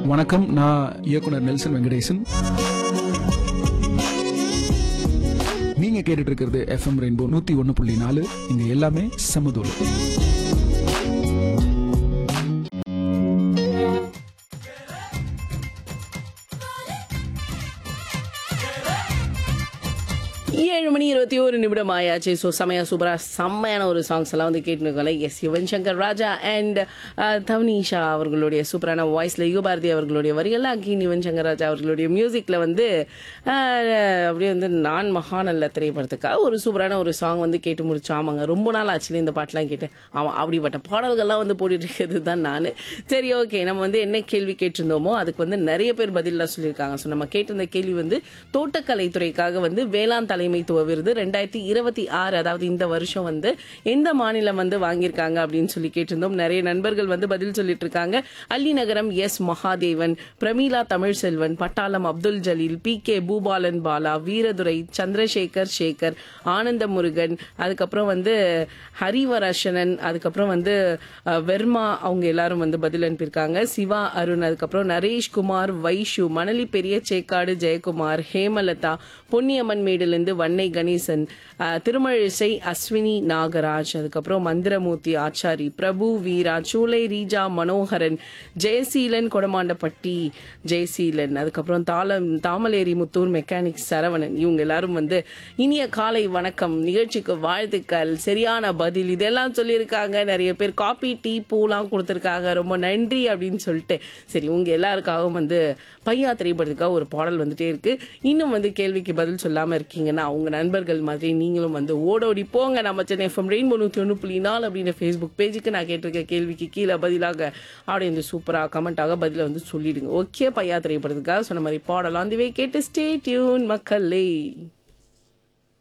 வணக்கம் நான் இயக்குனர் நெல்சன் வெங்கடேசன் நீங்க கேட்டுட்டு இருக்கிறது எஃப்எம் ரெயின்போ நூத்தி ஒன்னு புள்ளி நாலு இங்க எல்லாமே சமதூள் ஏழு மணி இருபத்தி ஒரு நிமிடம் ஆயாச்சு ஸோ செமையா சூப்பரா செம்மையான ஒரு சாங்ஸ் எல்லாம் வந்து கேட்டுருக்கோம்ல எஸ் யுவன் சங்கர் ராஜா அண்ட் தவனீஷா அவர்களுடைய சூப்பரான வாய்ஸ்ல யுகபாரதி அவர்களுடைய வரிகள்லாம் அகீன் யுவன் சங்கர் ராஜா அவர்களுடைய மியூசிக்ல வந்து அஹ், அப்படியே வந்து நான் மகாநல்ல திரைப்படத்துக்காக ஒரு சூப்பரான ஒரு சாங் வந்து கேட்டு முடிச்சோம் ஆமாங்க ரொம்ப நாள் ஆச்சுல இந்த பாட்டெலாம் கேட்டேன் ஆமாம் அப்படிப்பட்ட பாடல்கள்லாம் வந்து போட்டுட்டு இருக்கிறது தான் நான் சரி ஓகே நம்ம வந்து என்ன கேள்வி கேட்டிருந்தோமோ அதுக்கு வந்து நிறைய பேர் பதிலாம் சொல்லியிருக்காங்க ஸோ நம்ம கேட்டிருந்த கேள்வி வந்து தோட்டக்கலைத்துறைக்காக வந்து வேளாண் தலைமைத்துவ விருது ரெண்டாயிரத்தி இருபத்தி ஆறு அதாவது இந்த வருஷம் வந்து எந்த மாநிலம் வந்து வாங்கியிருக்காங்க அப்படின்னு சொல்லி கேட்டிருந்தோம் நிறைய நண்பர்கள் வந்து பதில் சொல்லிட்டு இருக்காங்க அல்லி நகரம் S Mahadevan Pramila Tamilselvan Pattalam Abdul Jaleel P K Bhupalan Bala Veeradurai Chandrasekar Sekar Ananda Murugan அதுக்கப்புறம் வந்து ஹரிவரசனன் அதுக்கப்புறம் வந்து அஹ், வெர்மா அவங்க எல்லாரும் வந்து பதில் அனுப்பியிருக்காங்க சிவா அருண் அதுக்கப்புறம் நரேஷ் குமார் வைஷு மணலி பெரிய சேக்காடு ஜெயக்குமார் ஹேமலதா பொன்னியம்மன் மேடிலிருந்து வன்னை கணேசன் அஹ், திருமழிசை அஸ்வினி நாகராஜ் அதுக்கப்புறம் மந்திரமூர்த்தி ஆச்சாரி பிரபு வீரா சூலை ரீஜா மனோகரன் ஜெயசீலன் கொடமாண்டப்பட்டி ஜெயசீலன் அதுக்கப்புறம் தாளம் தாமலேரி முத்தூர் மெக்கானிக் சரவணன் இவங்க எல்லாரும் வந்து இனிய காலை வணக்கம் நிகழ்ச்சிக்கு வாழ்த்துக்கள் சரியான பதில் இதெல்லாம் சொல்லியிருக்காங்க நிறைய பேர் காபி டீ பூலாம் கொடுத்துருக்காங்க ரொம்ப நன்றி அப்படின்னு சொல்லிட்டு சரி உங்க எல்லாருக்காகவும் வந்து பையா திரைப்படத்துக்காக ஒரு பாடல் வந்துட்டே இருக்கு இன்னும் வந்து கேள்விக்கு பதில் சொல்லாம இருக்கீங்கன்னா உங்க நண்பர்கள் மாதிரி நீங்களும் வந்து ஓடோடி போங்க நம்ம சென்னை எஃப்எம் ரெயின்போ நூற்றி ஒன்று புள்ளி நாலு அப்படின்னு ஃபேஸ்புக் பேஜுக்கு நான் கேட்டிருக்க கேள்விக்கு கீழே பதிலாக அப்படியே இந்த சூப்பராக கமெண்ட்டாக பதிலை வந்து சொல்லிடுங்க ஓகே பையா திரைப்படத்துக்காக சொன்ன மாதிரி பாடலாம் அதுவே கேட்டு ஸ்டே டியூன் மக்களே